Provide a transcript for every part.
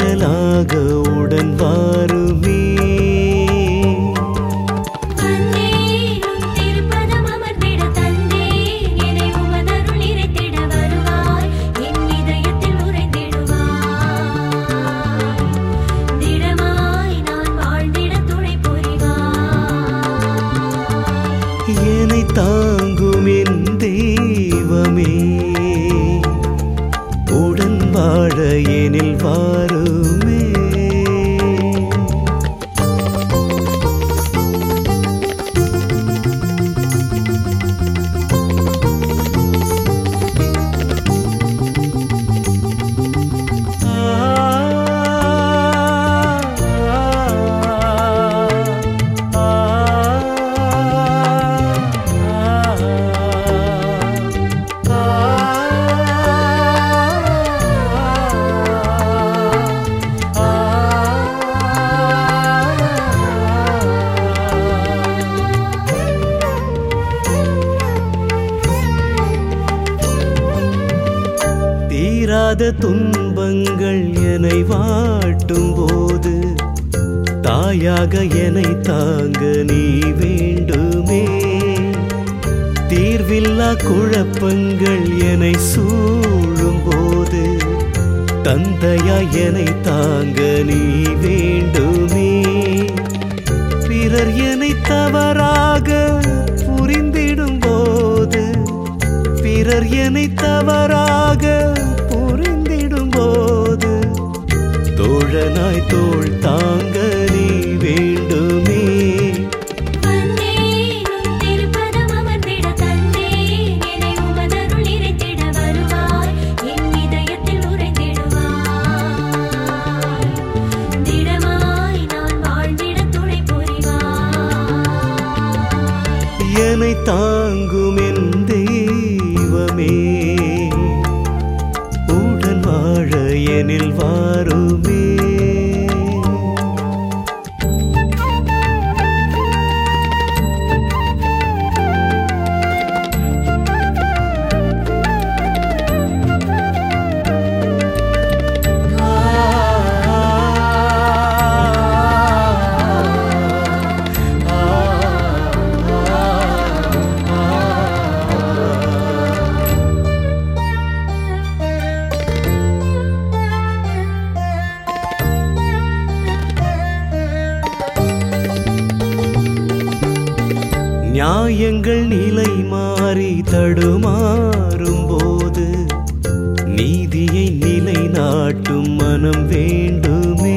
நிழலாக உடன் வாருமே வந்தேனும் திருப்பதம் அமர்ந்திட தந்தேன் என்னை உமதருள் நிறைத்திட வருவாய் என் இதயத்தில் உறைந்திடுவாய் திடமாய் நான் வாழ்ந்திட துணை புரிவாய் என்னை தாங்கும் என் தெய்வமே உடன் வாழ எனில் வாருமே தீராத துன்பங்கள் என்னை வாட்டும் போது தாயாக என்னை தாங்க நீ வேண்டுமே தீர்வில்லா குழப்பங்கள் என்னை சூழும் போது தந்தையா என்னை தாங்க நீ வேண்டுமே பிறர் என்னை தவறாக புரிந்திடும் போது பிறர் என்னை தவறாக புரிந்திடும் போது தோழனாய் தோள் தாங்க நீ வேண்டுமே வந்தேனும் திருப்பதம் அமர்ந்திட தந்தேன் என்னை உமதருள் நிறைத்திட வருவாய் என் இதயத்தில் உறைந்திடுவாய் திடமாய் நான் வாழ்ந்திட துணை புரிவாய் என்னை தாங்கும் என் தெய்வமே உடன் வாழ எனில் வாருமே நியாயங்கள் நிலை மாறி தடுமாறும் போது நீதியை நிலைநாட்டும் மனம் வேண்டுமே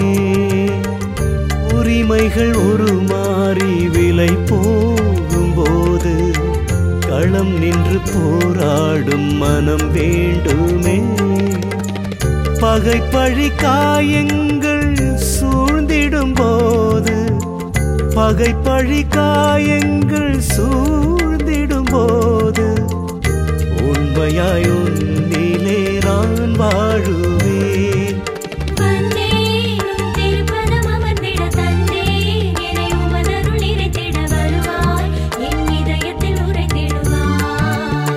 உரிமைகள் ஒரு மாறி விலை போகும் போது களம் நின்று போராடும் மனம் வேண்டுமே பகை பழி காயங்கள் சூழ்ந்திடும் போது பகை பழி காயங்கள் சூழ்ந்திடும் போது உண்மையாய் உன்னிலே நான் வாழுவேன் வந்தேனும் திருப்பதம் அமர்ந்திட தந்தேன் என்னை உமதருள் நிறைத்திட வருவாய் என் இதயத்தில் உறைந்திடுவாய்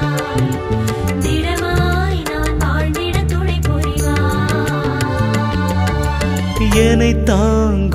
திடமாய் நான் வாழ்ந்திட துணை புரிவாய் என்னை தாங்கும்